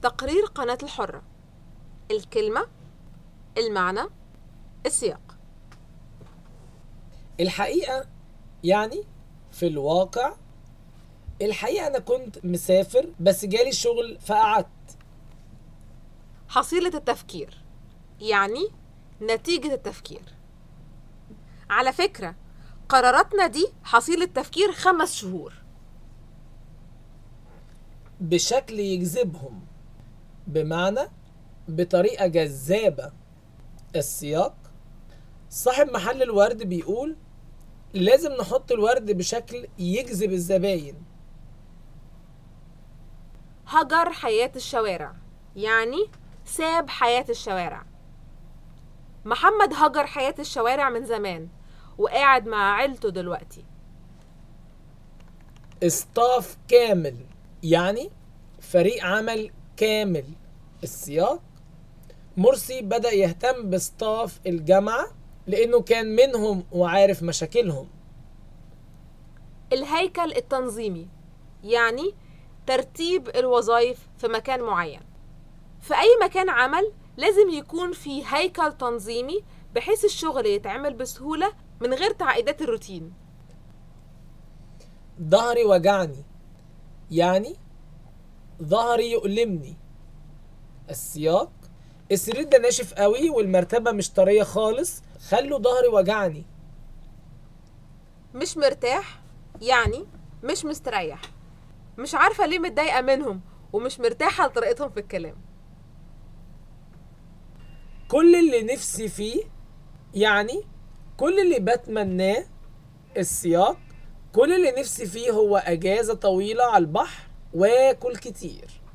تقرير قناة الحرة الكلمة المعنى السياق الحقيقة يعني في الواقع الحقيقة أنا كنت مسافر بس جالي شغل فقعدت حصيلة التفكير يعني نتيجة التفكير على فكرة قراراتنا دي حصيلة تفكير خمس شهور بشكل يجذبهم بمعنى بطريقة جذابة السياق صاحب محل الورد بيقول لازم نحط الورد بشكل يجذب الزباين هجر حياة الشوارع يعني ساب حياة الشوارع محمد هجر حياة الشوارع من زمان وقاعد مع عيلته دلوقتي استاف كامل يعني فريق عمل كامل السياق مرسي بدأ يهتم بستاف الجامعة لأنه كان منهم وعارف مشاكلهم الهيكل التنظيمي يعني ترتيب الوظائف في مكان معين في أي مكان عمل لازم يكون في هيكل تنظيمي بحيث الشغل يتعمل بسهولة من غير تعقيدات الروتين ظهري وجعني يعني ظهري يؤلمني السياق السرير ده ناشف قوي والمرتبة مش طرية خالص خلوا ظهري وجعني مش مرتاح يعني مش مستريح مش عارفة ليه متضايقة منهم ومش مرتاحة لطريقتهم في الكلام كل اللي نفسي فيه يعني كل اللي بتمناه السياق كل اللي نفسي فيه هو اجازة طويلة على البحر واكل كتير